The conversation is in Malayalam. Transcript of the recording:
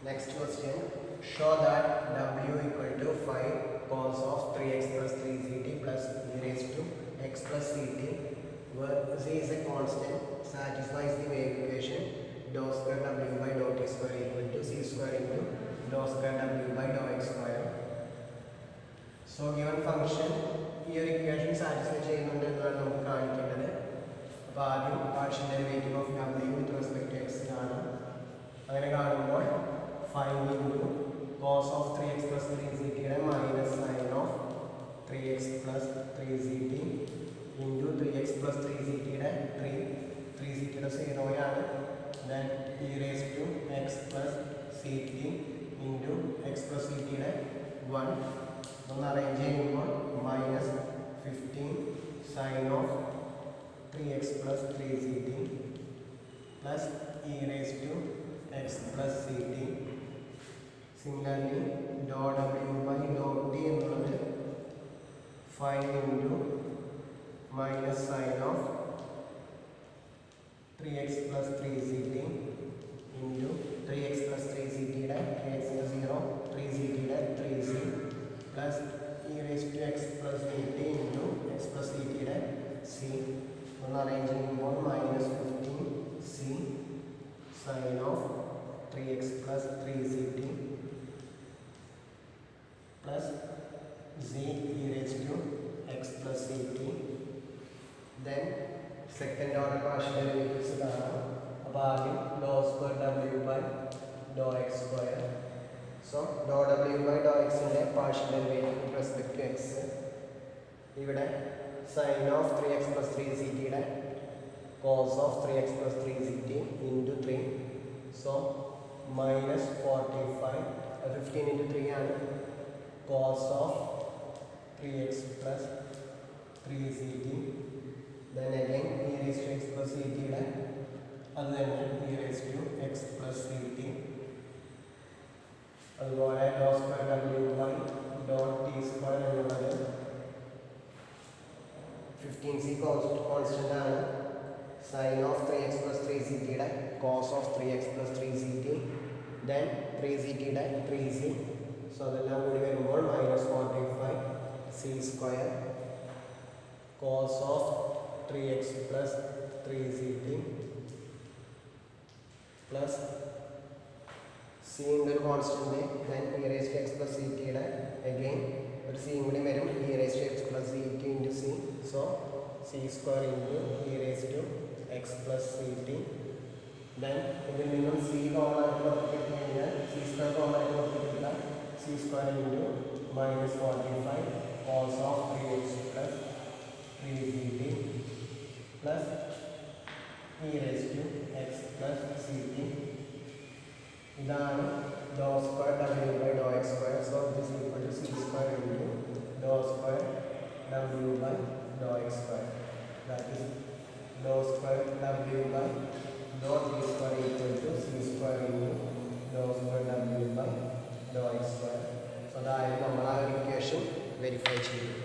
Next question. Show that w equal to 5 cos of 3x plus 3ct plus e raised to x plus ct where z is a constant satisfies the wave equation dou square w by dou t square equal to c square into dou square w by dou x square. So given function ഈ ഒരു ഇക്വേഷൻ സാറ്റിസ്ഫൈ ചെയ്യുന്നുണ്ട് എന്നാണ് നമുക്ക് കാണിക്കേണ്ടത് അപ്പോൾ ആദ്യം partial derivative of w with respect to x കാണാം അങ്ങനെ കാണുമ്പോൾ five into cos of three X plus three C ടിയുടെ minus sine of three X plus three C T into three X plus three C ടിയുടെ ത്രീ ത്രീ സി ടിയുടെ സീറോയാണ് then e raise to X plus C T into x plus c ടിയുടെ വൺ ഒന്ന് അറേഞ്ച് ചെയ്യുമ്പോൾ minus fifteen sine of three X plus three C T plus e raise to X plus C t similarly do W by do t എന്നുള്ളത് five into minus sine of three X plus three C T into three X plus three C ടിയുടെ ത്രീ എക്സിൻ്റെ സീറോ ത്രീ സി ടിയുടെ three c plus e raise to X plus C T into x plus c ടിയുടെ സി ഒന്ന് അറേഞ്ച് ചെയ്യുമ്പോൾ minus fifteen c sine of three X plus three C T plus C E raise to X plus C T then second order partial derivatives കാണാം അപ്പോൾ ആദ്യം doh square W by doh X square so doh W by doh എക്സിൻ്റെ partial derivative respect to X ഇവിടെ sine of three X plus three C ടിയുടെ cos of three X plus three C T into three so minus forty five fifteen into three ആണ് cos of three X plus three C T then again e raise to X plus c ടിയുടെ അത് തന്നെ e raise to X plus C t അതുപോലെ do square W by dot t square എന്നുള്ളത് ഫിഫ്റ്റീൻ സി കോൺസ്റ്റൻ്റ് ആണ് sine of three X plus three C ടിയുടെ cos of three X plus three C T then three C ടിയുടെ ത്രീ സി സോ അതെല്ലാം കൂടി വരുമ്പോൾ minus forty five c square cos of three X plus three C T plus c ഒരു constant then e raise to X plus c ടിയുടെ അഗെയിൻ ഒരു സിയും കൂടി വരും e raise to X plus C T into c so c square into e raise to X plus C T then ഇതിൽ നിന്നും സി കോമൺ ആയിട്ട് പുറത്തേക്ക് കഴിഞ്ഞാൽ സി സ്ക്വയർ കോമൺ ആയിട്ട് പുറത്തേക്ക് C square into minus forty five cos of three X plus three C T plus e raise to X plus C T ഇതാണ് ഡോ square W by doh X square so this equal to C square into Dr square W by doh X square that is Dr square W by do T square equal to C square into Dr square W by doh X square so അതായത് നമ്മൾ ആ ഒരു ഇക്വേഷൻ വെരിഫൈ ചെയ്യും